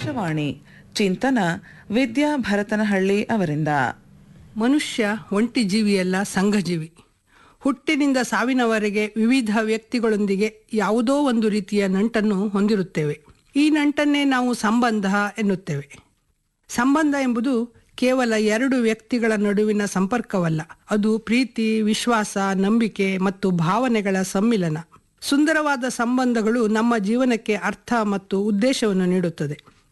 ಆಕಾಶವಾಣಿ ಚಿಂತನ ವಿದ್ಯಾ ಭರತನಹಳ್ಳಿ ಅವರಿಂದ ಮನುಷ್ಯ ಒಂಟಿ ಜೀವಿಯಲ್ಲ ಸಂಘಜೀವಿ ಹುಟ್ಟಿನಿಂದ ಸಾವಿನವರೆಗೆ ವಿವಿಧ ವ್ಯಕ್ತಿಗಳೊಂದಿಗೆ ಯಾವುದೋ ಒಂದು ರೀತಿಯ ನಂಟನ್ನು ಹೊಂದಿರುತ್ತೇವೆ ಈ ನಂಟನ್ನೇ ನಾವು ಸಂಬಂಧ ಎನ್ನುತ್ತೇವೆ ಸಂಬಂಧ ಎಂಬುದು ಕೇವಲ ಎರಡು ವ್ಯಕ್ತಿಗಳ ನಡುವಿನ ಸಂಪರ್ಕವಲ್ಲ ಅದು ಪ್ರೀತಿ ವಿಶ್ವಾಸ ನಂಬಿಕೆ ಮತ್ತು ಭಾವನೆಗಳ ಸಮ್ಮಿಲನ ಸುಂದರವಾದ ಸಂಬಂಧಗಳು ನಮ್ಮ ಜೀವನಕ್ಕೆ ಅರ್ಥ ಮತ್ತು ಉದ್ದೇಶವನ್ನು ನೀಡುತ್ತದೆ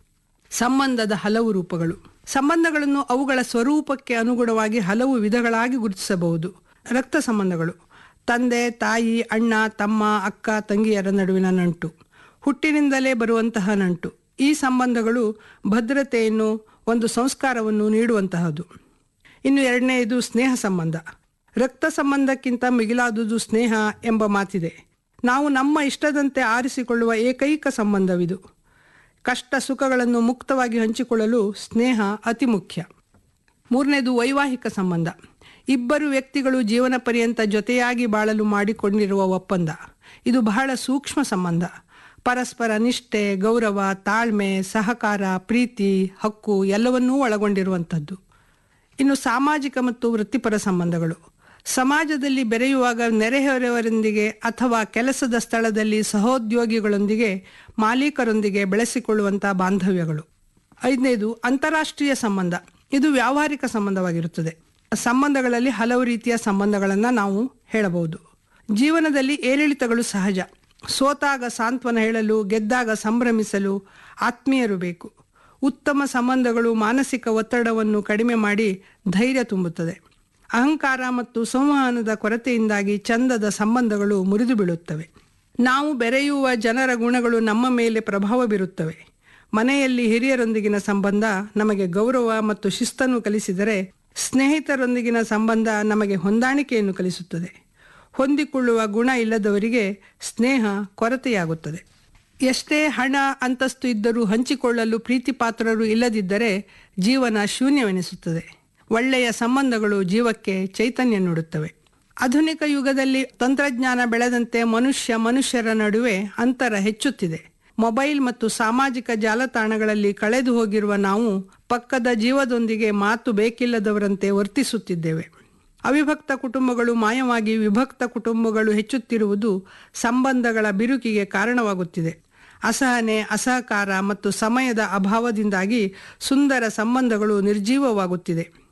ಸಂಬಂಧದ ಹಲವು ರೂಪಗಳು ಸಂಬಂಧಗಳನ್ನು ಅವುಗಳ ಸ್ವರೂಪಕ್ಕೆ ಅನುಗುಣವಾಗಿ ಹಲವು ವಿಧಗಳಾಗಿ ಗುರುತಿಸಬಹುದು ರಕ್ತ ಸಂಬಂಧಗಳು ತಂದೆ ತಾಯಿ ಅಣ್ಣ ತಮ್ಮ ಅಕ್ಕ ತಂಗಿಯರ ನಡುವಿನ ನಂಟು ಹುಟ್ಟಿನಿಂದಲೇ ಬರುವಂತಹ ನಂಟು ಈ ಸಂಬಂಧಗಳು ಭದ್ರತೆಯನ್ನು ಒಂದು ಸಂಸ್ಕಾರವನ್ನು ನೀಡುವಂತಹದ್ದು ಇನ್ನು ಎರಡನೆಯದು ಸ್ನೇಹ ಸಂಬಂಧ ರಕ್ತ ಸಂಬಂಧಕ್ಕಿಂತ ಮಿಗಿಲಾದುದು ಸ್ನೇಹ ಎಂಬ ಮಾತಿದೆ ನಾವು ನಮ್ಮ ಇಷ್ಟದಂತೆ ಆರಿಸಿಕೊಳ್ಳುವ ಏಕೈಕ ಸಂಬಂಧವಿದು ಕಷ್ಟ ಸುಖಗಳನ್ನು ಮುಕ್ತವಾಗಿ ಹಂಚಿಕೊಳ್ಳಲು ಸ್ನೇಹ ಅತಿ ಮುಖ್ಯ ಮೂರನೇದು ವೈವಾಹಿಕ ಸಂಬಂಧ ಇಬ್ಬರು ವ್ಯಕ್ತಿಗಳು ಜೀವನ ಪರ್ಯಂತ ಜೊತೆಯಾಗಿ ಬಾಳಲು ಮಾಡಿಕೊಂಡಿರುವ ಒಪ್ಪಂದ ಇದು ಬಹಳ ಸೂಕ್ಷ್ಮ ಸಂಬಂಧ ಪರಸ್ಪರ ನಿಷ್ಠೆ ಗೌರವ ತಾಳ್ಮೆ ಸಹಕಾರ ಪ್ರೀತಿ ಹಕ್ಕು ಎಲ್ಲವನ್ನೂ ಒಳಗೊಂಡಿರುವಂಥದ್ದು ಇನ್ನು ಸಾಮಾಜಿಕ ಮತ್ತು ವೃತ್ತಿಪರ ಸಂಬಂಧಗಳು ಸಮಾಜದಲ್ಲಿ ಬೆರೆಯುವಾಗ ನೆರೆಹೊರೆಯವರೊಂದಿಗೆ ಅಥವಾ ಕೆಲಸದ ಸ್ಥಳದಲ್ಲಿ ಸಹೋದ್ಯೋಗಿಗಳೊಂದಿಗೆ ಮಾಲೀಕರೊಂದಿಗೆ ಬೆಳೆಸಿಕೊಳ್ಳುವಂತಹ ಬಾಂಧವ್ಯಗಳು ಐದನೇದು ಅಂತಾರಾಷ್ಟ್ರೀಯ ಸಂಬಂಧ ಇದು ವ್ಯಾವಹಾರಿಕ ಸಂಬಂಧವಾಗಿರುತ್ತದೆ ಸಂಬಂಧಗಳಲ್ಲಿ ಹಲವು ರೀತಿಯ ಸಂಬಂಧಗಳನ್ನು ನಾವು ಹೇಳಬಹುದು ಜೀವನದಲ್ಲಿ ಏರಿಳಿತಗಳು ಸಹಜ ಸೋತಾಗ ಸಾಂತ್ವನ ಹೇಳಲು ಗೆದ್ದಾಗ ಸಂಭ್ರಮಿಸಲು ಆತ್ಮೀಯರು ಬೇಕು ಉತ್ತಮ ಸಂಬಂಧಗಳು ಮಾನಸಿಕ ಒತ್ತಡವನ್ನು ಕಡಿಮೆ ಮಾಡಿ ಧೈರ್ಯ ತುಂಬುತ್ತದೆ ಅಹಂಕಾರ ಮತ್ತು ಸಂವಹನದ ಕೊರತೆಯಿಂದಾಗಿ ಚಂದದ ಸಂಬಂಧಗಳು ಮುರಿದು ಬೀಳುತ್ತವೆ ನಾವು ಬೆರೆಯುವ ಜನರ ಗುಣಗಳು ನಮ್ಮ ಮೇಲೆ ಪ್ರಭಾವ ಬೀರುತ್ತವೆ ಮನೆಯಲ್ಲಿ ಹಿರಿಯರೊಂದಿಗಿನ ಸಂಬಂಧ ನಮಗೆ ಗೌರವ ಮತ್ತು ಶಿಸ್ತನ್ನು ಕಲಿಸಿದರೆ ಸ್ನೇಹಿತರೊಂದಿಗಿನ ಸಂಬಂಧ ನಮಗೆ ಹೊಂದಾಣಿಕೆಯನ್ನು ಕಲಿಸುತ್ತದೆ ಹೊಂದಿಕೊಳ್ಳುವ ಗುಣ ಇಲ್ಲದವರಿಗೆ ಸ್ನೇಹ ಕೊರತೆಯಾಗುತ್ತದೆ ಎಷ್ಟೇ ಹಣ ಅಂತಸ್ತು ಇದ್ದರೂ ಹಂಚಿಕೊಳ್ಳಲು ಪ್ರೀತಿ ಪಾತ್ರರು ಇಲ್ಲದಿದ್ದರೆ ಜೀವನ ಶೂನ್ಯವೆನಿಸುತ್ತದೆ ಒಳ್ಳೆಯ ಸಂಬಂಧಗಳು ಜೀವಕ್ಕೆ ಚೈತನ್ಯ ನೀಡುತ್ತವೆ ಆಧುನಿಕ ಯುಗದಲ್ಲಿ ತಂತ್ರಜ್ಞಾನ ಬೆಳೆದಂತೆ ಮನುಷ್ಯ ಮನುಷ್ಯರ ನಡುವೆ ಅಂತರ ಹೆಚ್ಚುತ್ತಿದೆ ಮೊಬೈಲ್ ಮತ್ತು ಸಾಮಾಜಿಕ ಜಾಲತಾಣಗಳಲ್ಲಿ ಕಳೆದು ಹೋಗಿರುವ ನಾವು ಪಕ್ಕದ ಜೀವದೊಂದಿಗೆ ಮಾತು ಬೇಕಿಲ್ಲದವರಂತೆ ವರ್ತಿಸುತ್ತಿದ್ದೇವೆ ಅವಿಭಕ್ತ ಕುಟುಂಬಗಳು ಮಾಯವಾಗಿ ವಿಭಕ್ತ ಕುಟುಂಬಗಳು ಹೆಚ್ಚುತ್ತಿರುವುದು ಸಂಬಂಧಗಳ ಬಿರುಕಿಗೆ ಕಾರಣವಾಗುತ್ತಿದೆ ಅಸಹನೆ ಅಸಹಕಾರ ಮತ್ತು ಸಮಯದ ಅಭಾವದಿಂದಾಗಿ ಸುಂದರ ಸಂಬಂಧಗಳು ನಿರ್ಜೀವವಾಗುತ್ತಿದೆ